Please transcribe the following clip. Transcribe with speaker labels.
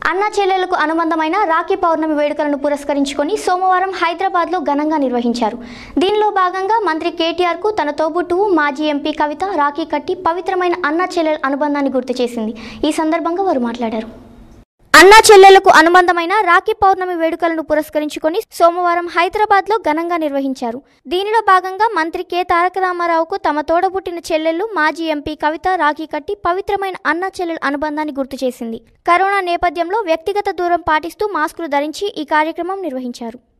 Speaker 1: అన్నా చెల్లెలకు అనుబంధమైన రాఖీ పౌర్ణమి వేడుకలను పురస్కరించుకొని సోమవారం హైదరాబాద్లో ఘనంగా నిర్వహించారు దీనిలో భాగంగా మంత్రి కేటీఆర్కు తన తోబుట్టువు మాజీ ఎంపీ కవిత రాఖీ కట్టి పవిత్రమైన అన్నా చెల్లెల అనుబంధాన్ని గుర్తు చేసింది ఈ సందర్భంగా వారు మాట్లాడారు అన్నా చెల్లెలకు అనుబంధమైన రాఖీ పౌర్ణమి వేడుకలను పురస్కరించుకొని సోమవారం హైదరాబాద్ లో ఘనంగా నిర్వహించారు దీనిలో భాగంగా మంత్రి కె తారక రామారావుకు తమ తోడబుట్టిన చెల్లెళ్ళు మాజీ ఎంపీ కవిత రాఖీ కట్టి పవిత్రమైన అన్నా చెల్లెల అనుబంధాన్ని గుర్తు చేసింది కరోనా నేపథ్యంలో వ్యక్తిగత దూరం పాటిస్తూ మాస్కులు ధరించి ఈ కార్యక్రమం నిర్వహించారు